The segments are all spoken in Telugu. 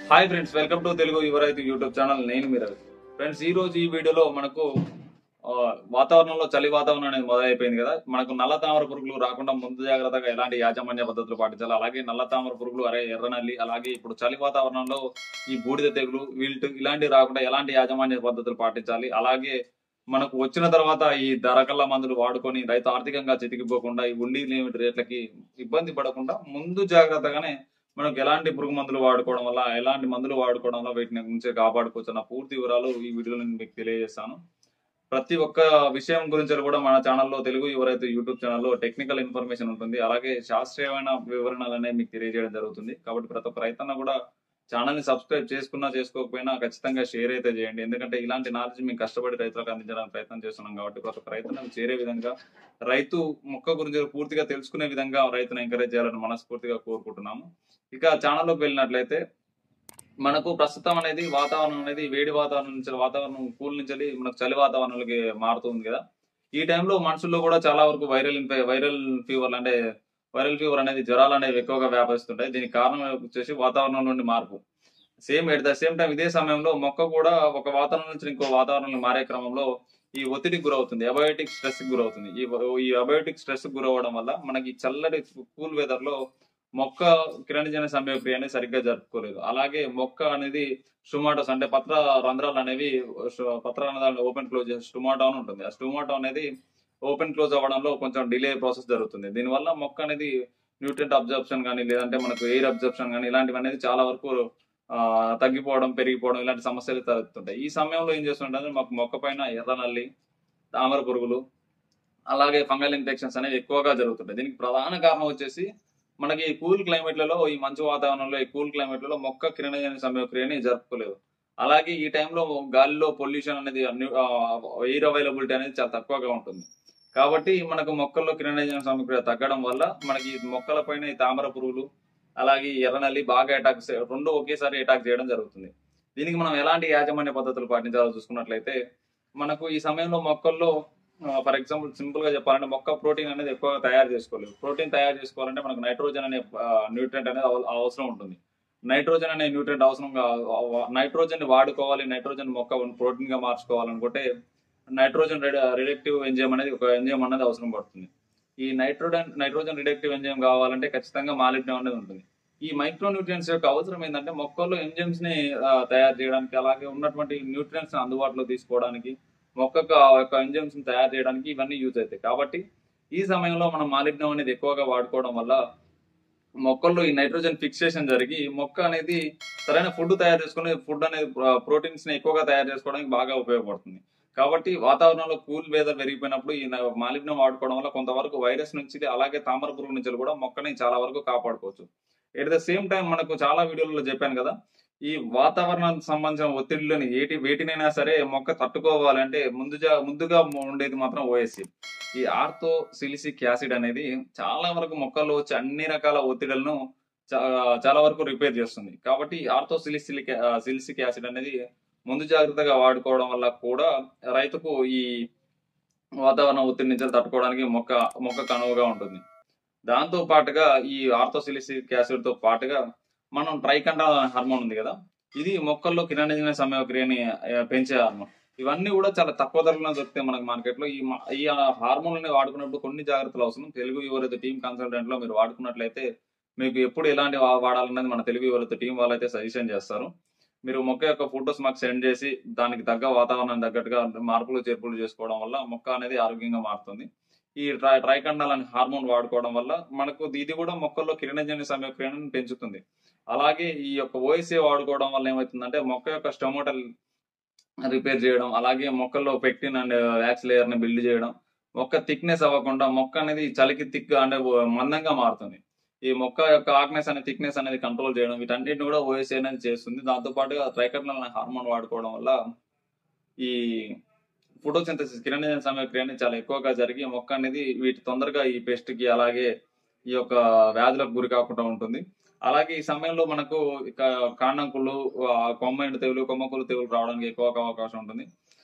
hi friends welcome to Telugu Yuvaraithu YouTube channel నేను మీరు ఫ్రెండ్స్ ఈ రోజు ఈ వీడియోలో మనకు ఆ, వాతావరణంలో చలి వాతావరణం అనేది మొదలైపోయింది కదా మనకు నల్ల తామర పురుగులు రాకుండా ముందు జాగ్రత్తగా ఎలాంటి యాజమాన్య పద్ధతులు పాటించాలి అలాగే నల్ల తామర పురుగులు అరే ఎర్రనల్లి అలాగే ఇప్పుడు చలి వాతావరణంలో ఈ బూడిద తెగులు వీల్ట్ ఇలాంటివి రాకుండా ఎలాంటి యాజమాన్య పద్ధతులు పాటించాలి అలాగే మనకు వచ్చిన తర్వాత ఈ ధరకల్ల మందులు వాడుకొని రైతు ఆర్థికంగా చితికిపోకుండా ఈ ఉండి లిమిట్ రేట్లకి ఇబ్బంది పడకుండా ముందు జాగ్రత్తగానే మనకు ఎలాంటి పురుగు మందులు వాడుకోవడం వల్ల ఎలాంటి మందులు వాడుకోవడం వల్ల వీటిని నుంచి కాపాడుకోవచ్చు అన్న పూర్తి వివరాలు ఈ వీడియోలో నేను మీకు తెలియజేస్తాను ప్రతి ఒక్క విషయం గురించి కూడా మన ఛానల్లో తెలుగు ఎవరైతే యూట్యూబ్ ఛానల్లో టెక్నికల్ ఇన్ఫర్మేషన్ ఉంటుంది అలాగే శాస్త్రీయమైన వివరణలు అనేవి మీకు తెలియజేయడం జరుగుతుంది కాబట్టి ప్రతి ఒక్క రైతన్న కూడా ఛానల్ ని సబ్స్క్రైబ్ చేసుకున్నా చేసుకోకపోయినా ఖచ్చితంగా షేర్ అయితే చేయండి ఎందుకంటే ఇలాంటి నాలెడ్జ్ మేము కష్టపడి రైతులకు అందించడానికి ప్రయత్నం చేస్తున్నాం కాబట్టి ప్రతి ఒక్క రైతులకు చేరే విధంగా రైతు మొక్క గురించి పూర్తిగా తెలుసుకునే విధంగా రైతును ఎంకరేజ్ చేయాలని మనస్ఫూర్తిగా కోరుకుంటున్నాము ఇక ఛానల్లోకి వెళ్ళినట్లయితే మనకు ప్రస్తుతం అనేది వాతావరణం అనేది వేడి వాతావరణం నుంచి వాతావరణం కూల్ నుంచి వెళ్ళి మనకు చలి వాతావరణంలోకి మారుతుంది కదా ఈ టైంలో మనుషుల్లో కూడా చాలా వరకు వైరల్ వైరల్ ఫీవర్ అంటే వైరల్ ఫీవర్ అనేది జ్వరాలు అనేవి ఎక్కువగా వ్యాపిస్తుంటాయి దీనికి కారణం వచ్చేసి వాతావరణం నుండి మార్పు same at the same time ఇదే సమయంలో మొక్క కూడా ఒక వాతావరణం నుంచి ఇంకో వాతావరణం మారే క్రమంలో ఈ ఒత్తిడికి గురవుతుంది అబయోటిక్ స్ట్రెస్ కి గురవుతుంది ఈ ఈ అబయోటిక్ స్ట్రెస్ కి గురవడం వల్ల మనకి చల్లటి కూల్ వెదర్ లో మొక్క కిరణజన సంయోక్రియ అనేది సరిగ్గా జరుపుకోలేదు అలాగే మొక్క అనేది స్టుమాటోస్ అంటే పత్ర రంధ్రాలు అనేవి షు- పత్ర రంధ్రాలు ఓపెన్ క్లోజ్ స్టుమాటో అని ఉంటుంది ఆ స్టుమాటో అనేది ఓపెన్ క్లోజ్ అవ్వడంలో కొంచెం డిలే ప్రాసెస్ జరుగుతుంది దీనివల్ల మొక్క అనేది న్యూట్రియంట్ అబ్జర్ప్షన్ కానీ లేదంటే మనకు ఎయిర్ అబ్జర్ప్షన్ కానీ ఇలాంటివి అనేది చాలా వరకు ఆ, తగ్గిపోవడం పెరిగిపోవడం ఇలాంటి సమస్యలు తలెత్తుంటాయి ఈ సమయంలో ఏం చేస్తుంటే మాకు మొక్క పైన ఎర్ర నల్లి తామర పురుగులు అలాగే ఫంగల్ ఇన్ఫెక్షన్స్ అనేవి ఎక్కువగా జరుగుతుంటాయి దీనికి ప్రధాన కారణం వచ్చేసి మనకి ఈ కూల్ క్లైమేట్లలో ఈ మంచు వాతావరణంలో ఈ కూల్ క్లైమేట్లలో మొక్క కిరణజన్య సమయక్రియని జరుపుకోలేదు అలాగే ఈ టైంలో గాలిలో పొల్యూషన్ అనేది ఎయిర్ అవైలబిలిటీ అనేది చాలా తక్కువగా ఉంటుంది కాబట్టి మనకు మొక్కల్లో కిరణజన్య సమయక్రియ తగ్గడం వల్ల మనకి ఈ మొక్కల పైన ఈ తామర పురుగులు అలాగే ఈ ఎర్రనల్లి బాగా అటాక్ రెండు ఒకేసారి అటాక్ చేయడం జరుగుతుంది దీనికి మనం ఎలాంటి యాజమాన్య పద్ధతులు పాటించాలో చూసుకున్నట్లయితే మనకు ఈ సమయంలో మొక్కల్లో ఫర్ ఎగ్జాంపుల్ సింపుల్ గా చెప్పాలంటే మొక్క ప్రోటీన్ అనేది ఎక్కువగా తయారు చేసుకోలేదు ప్రోటీన్ తయారు చేసుకోవాలంటే మనకు నైట్రోజన్ అనే న్యూట్రియంట్ అనేది అవ- అవసరం ఉంటుంది నైట్రోజన్ అనే న్యూట్రియంట్ అవసరం నైట్రోజన్ వాడుకోవాలి నైట్రోజన్ మొక్క ప్రోటీన్ గా మార్చుకోవాలనుకుంటే నైట్రోజన్ రిడక్టివ్ ఎంజైమ్ అనేది ఒక ఎంజైమ్ అనేది అవసరం పడుతుంది ఈ నైట్రోజన్ నైట్రోజన్ రిడక్టివ్ ఎంజైమ్ కావాలంటే ఖచ్చితంగా మాలిబ్డియం అనేది ఉంటుంది ఈ మైక్రో న్యూట్రియన్స్ యొక్క అవసరం ఏంటంటే మొక్కల్లో ఎంజైమ్స్ ని ఆ, తయారు చేయడానికి అలాగే ఉన్నటువంటి న్యూట్రియన్స్ అందుబాటులో తీసుకోవడానికి మొక్కకు ఆ యొక్క ఎంజైమ్స్ ని తయారు చేయడానికి ఇవన్నీ యూజ్ అవుతాయి కాబట్టి ఈ సమయంలో మనం మాలిబ్డియం అనేది ఎక్కువగా వాడుకోవడం వల్ల మొక్కల్లో ఈ నైట్రోజన్ ఫిక్సేషన్ జరిగి మొక్క అనేది సరైన ఫుడ్ తయారు చేసుకుని ఫుడ్ అనేది ప్రోటీన్స్ ని ఎక్కువగా తయారు చేసుకోవడానికి బాగా ఉపయోగపడుతుంది కాబట్టి వాతావరణంలో కూల్ వెదర్ పెరిగిపోయినప్పుడు ఈ మాలిబ్డియం వాడుకోవడం వల్ల కొంతవరకు వైరస్ నుంచి అలాగే తామర పురుగు నుంచి కూడా మొక్కని చాలా వరకు కాపాడుకోవచ్చు ఎట్ ద సేమ్ టైం మనకు చాలా వీడియోలలో చెప్పాను కదా ఈ వాతావరణానికి సంబంధించిన ఒత్తిడిలోని ఏటి వేటినైనా సరే మొక్క తట్టుకోవాలంటే ముందుగా ముందుగా ఉండేది మాత్రం ఓఎస్సి ఈ ఆర్థో సిలిసిక్ యాసిడ్ అనేది చాలా వరకు మొక్కల్లో వచ్చే అన్ని రకాల ఒత్తిడులను చా- చాలా వరకు రిపేర్ చేస్తుంది కాబట్టి ఆర్థో సిలిసిలిక్ సిలిసిక్ యాసిడ్ అనేది ముందు జాగ్రత్తగా వాడుకోవడం వల్ల కూడా రైతుకు ఈ వాతావరణ ఒత్తిడి నుంచి తట్టుకోవడానికి మొక్క మొక్కకు అనువుగా ఉంటుంది దాంతో పాటుగా ఈ ఆర్థోసిలిసిక్ యాసిడ్ తో పాటుగా మనం ట్రైకండా హార్మోన్ ఉంది కదా ఇది మొక్కల్లో కిరణజన సమయక్రియని ఆ, పెంచే హార్మోన్ ఇవన్నీ కూడా చాలా తక్కువ ధరలో దొరుకుతాయి మనకి మార్కెట్ లో ఈ మ- ఈ హార్మోన్ వాడుకున్నప్పుడు కొన్ని జాగ్రత్తలు అవసరం తెలుగు ఎవరైతే టీమ్ కన్సల్టెంట్ లో మీరు వాడుకున్నట్లయితే మీకు ఎప్పుడు ఎలాంటి వా- వాడాలన్నది మన తెలుగు ఎవరైతే టీం వాళ్ళైతే సజెషన్ చేస్తారు మీరు మొక్క యొక్క ఫొటోస్ మాకు సెండ్ చేసి దానికి తగ్గ వాతావరణం తగ్గట్టుగా మార్పులు చేర్పులు చేసుకోవడం వల్ల మొక్క అనేది ఆరోగ్యంగా మారుతుంది ఈ ట్రై ట్రైకండాల్ అనే హార్మోన్ వాడుకోవడం వల్ల మనకు ఇది కూడా మొక్కల్లో కిరణజన్య సమయక్రియను పెంచుతుంది అలాగే ఈ యొక్క ఓఎస్ఏ వాడుకోవడం వల్ల ఏమవుతుందంటే మొక్క యొక్క స్టొమోటల్ రిపేర్ చేయడం అలాగే మొక్కల్లో పెక్టిన్ అండ్ వ్యాక్స్ లేయర్ ని బిల్డ్ చేయడం మొక్క థిక్నెస్ అవ్వకుండా మొక్క అనేది చలికి థిక్ అంటే మందంగా మారుతుంది ఈ మొక్క యొక్క ఆక్నెస్ అనే థిక్నెస్ అనేది కంట్రోల్ చేయడం వీటన్నిటిని కూడా ఓఎస్ఏ అనేది చేస్తుంది దాంతో పాటుగా ట్రైకర్నల్ అనే హార్మోన్ వాడుకోవడం వల్ల ఈ ఫోటోసింథసిస్ కిరణజన సమయక్రియ అనేది చాలా ఎక్కువగా జరిగి మొక్క అనేది వీటి తొందరగా ఈ పెస్ట్ కి అలాగే ఈ యొక్క వ్యాధులకు గురి కాకుండా ఉంటుంది అలాగే ఈ సమయంలో మనకు ఇక కాండంకులు ఆ, కొమ్మ తెగులు కొమ్మకులు తెగులు రావడానికి ఎక్కువ అవకాశం ఉంటుంది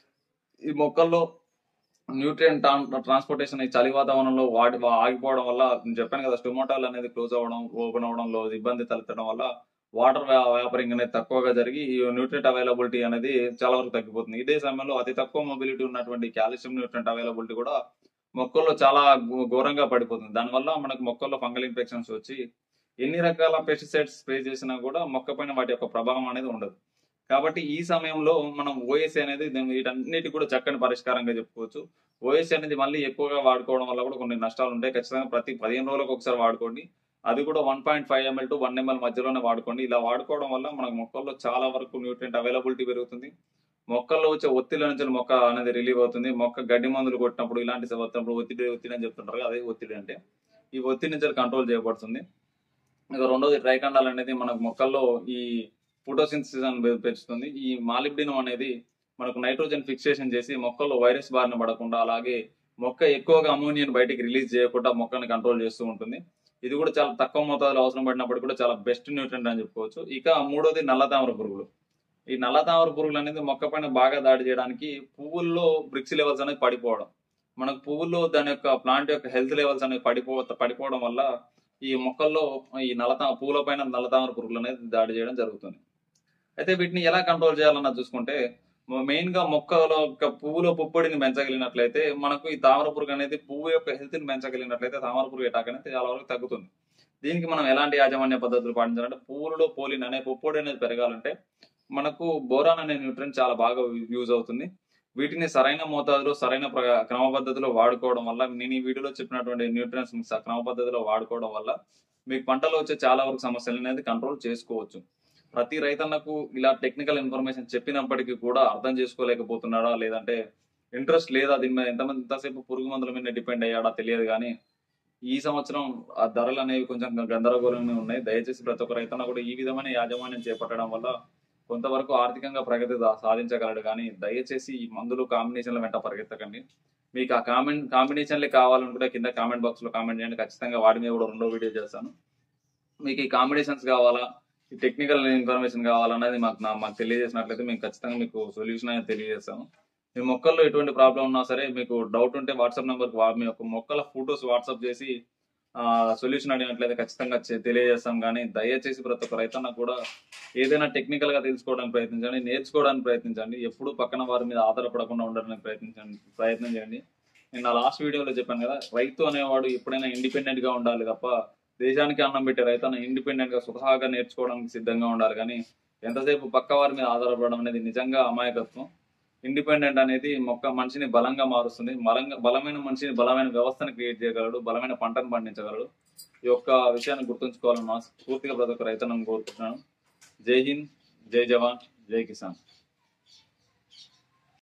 ఈ మొక్కల్లో న్యూట్రియన్ ట్రాన్స్పోర్టేషన్ ఈ చలి వాతావరణంలో వాడి వా- ఆగిపోవడం వల్ల నేను చెప్పాను కదా స్టొమాటోల్ అనేది క్లోజ్ అవ్వడం ఓపెన్ అవ్వడంలో ఇబ్బంది తలెత్తడం వల్ల వాటర్ వ్యాపరింగ్ అనేది తక్కువగా జరిగి ఈ న్యూట్రియంట్ అవైలబిలిటీ అనేది చాలా వరకు తగ్గిపోతుంది ఇదే సమయంలో అతి తక్కువ మొబిలిటీ ఉన్నటువంటి కాల్షియం న్యూట్రియంట్ అవైలబిలిటీ కూడా మొక్కల్లో చాలా ఘో- ఘోరంగా పడిపోతుంది దానివల్ల మనకు మొక్కల్లో ఫంగల్ ఇన్ఫెక్షన్స్ వచ్చి ఎన్ని రకాల పెస్టిసైడ్స్ స్ప్రే చేసినా కూడా మొక్క పైన వాటి యొక్క ప్రభావం అనేది ఉండదు కాబట్టి ఈ సమయంలో మనం ఓఎస్ అనేది దీని- వీటన్నిటి కూడా చక్కని పరిష్కారంగా చెప్పుకోవచ్చు ఓఎస్ అనేది మళ్ళీ ఎక్కువగా వాడుకోవడం వల్ల కూడా కొన్ని నష్టాలు ఉంటాయి ఖచ్చితంగా ప్రతి పదిహేను రోజులకు ఒకసారి వాడుకోండి అది కూడా one point five ML to one ML మధ్యలోనే వాడుకోండి ఇలా వాడుకోవడం వల్ల మనకు మొక్కల్లో చాలా వరకు న్యూట్రియంట్ అవైలబిలిటీ పెరుగుతుంది మొక్కల్లో వచ్చే ఒత్తిడి నుంచి మొక్క అనేది రిలీవ్ అవుతుంది మొక్క గడ్డి మందులు కొట్టినప్పుడు ఇలాంటి వచ్చినప్పుడు ఒత్తిడి ఒత్తిడి అని చెప్తుంటారు కదా, అదే ఒత్తిడి అంటే ఈ ఒత్తిడి నుంచి కంట్రోల్ చేయబడుతుంది ఇక రెండోది ట్రైకండాల్ అనేది మనకు మొక్కల్లో ఈ ఫోటోసింథసిస్ అని పె- పెంచుతుంది ఈ మాలిబ్డినం అనేది మనకు నైట్రోజన్ ఫిక్సేషన్ చేసి మొక్కల్లో వైరస్ బారిన పడకుండా అలాగే మొక్క ఎక్కువగా అమోనియన్ బయటికి రిలీజ్ చేయకుండా మొక్కని కంట్రోల్ చేస్తూ ఉంటుంది ఇది కూడా చాలా తక్కువ మోతాదులో అవసరం పడినప్పుడు కూడా చాలా బెస్ట్ న్యూట్రెంట్ అని చెప్పుకోవచ్చు ఇక మూడోది నల్ల తామర పురుగులు ఈ నల్ల తామర పురుగులు అనేది మొక్క పైన బాగా దాడి చేయడానికి పువ్వుల్లో బ్రిక్స్ లెవెల్స్ అనేది పడిపోవడం మనకు పువ్వుల్లో దాని యొక్క ప్లాంట్ యొక్క హెల్త్ లెవెల్స్ అనేది పడిపో పడిపోవడం వల్ల ఈ మొక్కల్లో ఈ నల్లతా పువ్వుల పైన నల్లతామర పురుగులు అనేది దాడి చేయడం జరుగుతుంది అయితే వీటిని ఎలా కంట్రోల్ చేయాలన్న చూసుకుంటే మెయిన్ గా మొక్కలో యొక్క పువ్వులో పుప్పొడిని పెంచగలిగినట్లయితే మనకు ఈ తామర పురుగు అనేది పువ్వు యొక్క హెల్త్ ని పెంచగలిగినట్లయితే తామర పురుగు అటాక్ అనేది చాలా వరకు తగ్గుతుంది దీనికి మనం ఎలాంటి యాజమాన్య పద్ధతులు పాటించాలంటే పువ్వులలో పోలిన్ అనే పుప్పొడి అనేది పెరగాలంటే మనకు బోరాన్ అనే న్యూట్రెంట్ చాలా బాగా యూజ్ అవుతుంది వీటిని సరైన మోతాదులో సరైన ప్ర- క్రమ పద్ధతిలో వాడుకోవడం వల్ల నేను ఈ వీడియోలో చెప్పినటువంటి న్యూట్రియన్స్ క్రమ పద్ధతిలో వాడుకోవడం వల్ల మీకు పంటలో వచ్చే చాలా వరకు సమస్యలు అనేది కంట్రోల్ చేసుకోవచ్చు ప్రతి రైతన్నకు ఇలా టెక్నికల్ ఇన్ఫర్మేషన్ చెప్పినప్పటికీ కూడా అర్థం చేసుకోలేకపోతున్నాడా లేదంటే ఇంట్రెస్ట్ లేదా దీని మీద ఎంతమంది ఎంతసేపు పురుగు మందుల మీద డిపెండ్ అయ్యాడా తెలియదు కానీ ఈ సంవత్సరం ఆ ధరలు అనేవి కొంచెం గందరగోళంగా ఉన్నాయి దయచేసి ప్రతి ఒక్క రైతన్న కూడా ఈ విధమైన యాజమాన్యం చేపట్టడం వల్ల కొంతవరకు ఆర్థికంగా ప్రగతి సా- సాధించగలడు కానీ దయచేసి ఈ మందులు కాంబినేషన్ల వెంట పరిగెత్తకండి మీకు ఆ కామెంట్ కాంబినేషన్లే కావాలనుకుంటే కింద కామెంట్ బాక్స్ లో కామెంట్ చేయండి ఖచ్చితంగా వాటి మీద కూడా రెండో వీడియో చేస్తాను మీకు ఈ కాంబినేషన్స్ కావాలా ఈ టెక్నికల్ ఇన్ఫర్మేషన్ కావాలన్నది మాకు నా- మాకు తెలియజేసినట్లయితే మేము ఖచ్చితంగా మీకు సొల్యూషన్ అనేది తెలియజేస్తాము మీ మొక్కల్లో ఎటువంటి ప్రాబ్లం ఉన్నా సరే మీకు డౌట్ ఉంటే వాట్సాప్ నెంబర్కి మీ యొక్క మొక్కల ఫొటోస్ వాట్సాప్ చేసి సొల్యూషన్ అడిగినట్లయితే ఖచ్చితంగా చే- తెలియజేస్తాం కానీ దయచేసి ప్రతి ఒక్క రైతన్న కూడా ఏదైనా టెక్నికల్ గా తెలుసుకోవడానికి ప్రయత్నించండి నేర్చుకోవడానికి ప్రయత్నించండి ఎప్పుడు పక్కన వారి మీద ఆధారపడకుండా ఉండడానికి ప్రయత్నించండి ప్రయత్నం చేయండి నేను నా లాస్ట్ వీడియోలో చెప్పాను కదా రైతు అనేవాడు ఎప్పుడైనా ఇండిపెండెంట్ గా ఉండాలి తప్ప దేశానికి అన్నం పెట్టే రైతన్న ఇండిపెండెంట్ గా స్వతహాగా నేర్చుకోవడానికి సిద్ధంగా ఉండాలి కానీ ఎంతసేపు పక్క వారి మీద ఆధారపడడం అనేది నిజంగా అమాయకత్వం ఇండిపెండెంట్ అనేది మొక్క మనిషిని బలంగా మారుస్తుంది బలంగా బలమైన మనిషిని బలమైన వ్యవస్థను క్రియేట్ చేయగలడు బలమైన పంటను పండించగలడు ఈ యొక్క విషయాన్ని గుర్తుంచుకోవాలని మనస్ఫూర్తిగా ప్రతి ఒక్క రైతన్నను కోరుకుంటున్నాను జై హింద్ జై జవాన్ జై కిసాన్